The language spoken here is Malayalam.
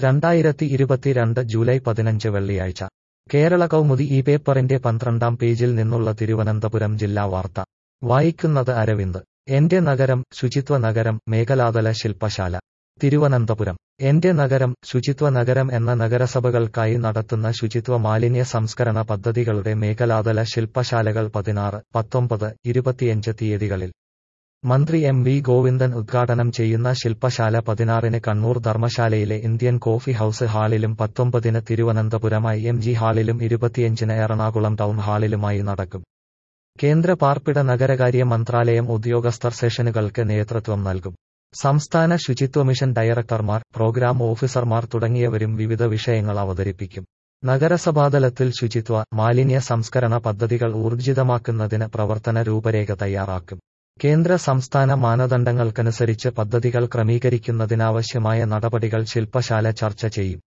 രണ്ടായിരത്തി ഇരുപത്തിരണ്ട് ജൂലൈ പതിനഞ്ച് വെള്ളിയാഴ്ച കേരള കൗമുദി ഈ പേപ്പറിന്റെ പന്ത്രണ്ടാം പേജിൽ നിന്നുള്ള തിരുവനന്തപുരം ജില്ലാ വാർത്ത വായിക്കുന്നത് അരവിന്ദ് എന്റെ നഗരം ശുചിത്വ നഗരം മേഖലാതല ശില്പശാല തിരുവനന്തപുരം എന്റെ നഗരം ശുചിത്വ നഗരം എന്ന നഗരസഭകൾക്കായി നടത്തുന്ന ശുചിത്വ മാലിന്യ സംസ്കരണ പദ്ധതികളുടെ മേഖലാതല ശില്പശാലകൾ പതിനാറ് പത്തൊമ്പത് ഇരുപത്തിയഞ്ച് തീയതികളിൽ മന്ത്രി എം വി ഗോവിന്ദൻ ഉദ്ഘാടനം ചെയ്യുന്ന ശില്പശാല പതിനാറിന് കണ്ണൂർ ധർമ്മശാലയിലെ ഇന്ത്യൻ കോഫി ഹൌസ് ഹാളിലും പത്തൊമ്പതിന് തിരുവനന്തപുരം ഐ എം ജി ഹാളിലും ഇരുപത്തിയഞ്ചിന് എറണാകുളം ടൗൺ ഹാളിലുമായി നടക്കും കേന്ദ്ര പാർപ്പിട നഗരകാര്യ മന്ത്രാലയം ഉദ്യോഗസ്ഥർ സെഷനുകൾക്ക് നേതൃത്വം നൽകും സംസ്ഥാന ശുചിത്വ മിഷൻ ഡയറക്ടർമാർ പ്രോഗ്രാം ഓഫീസർമാർ തുടങ്ങിയവരും വിവിധ വിഷയങ്ങൾ അവതരിപ്പിക്കും നഗരസഭാതലത്തിൽ ശുചിത്വ മാലിന്യ സംസ്കരണ പദ്ധതികൾ ഊർജിതമാക്കുന്നതിന് പ്രവർത്തന രൂപരേഖ തയ്യാറാക്കും കേന്ദ്ര സംസ്ഥാന മാനദണ്ഡങ്ങൾക്കനുസരിച്ച് പദ്ധതികൾ ക്രമീകരിക്കുന്നതിനാവശ്യമായ നടപടികൾ ശില്പശാല ചർച്ച ചെയ്യും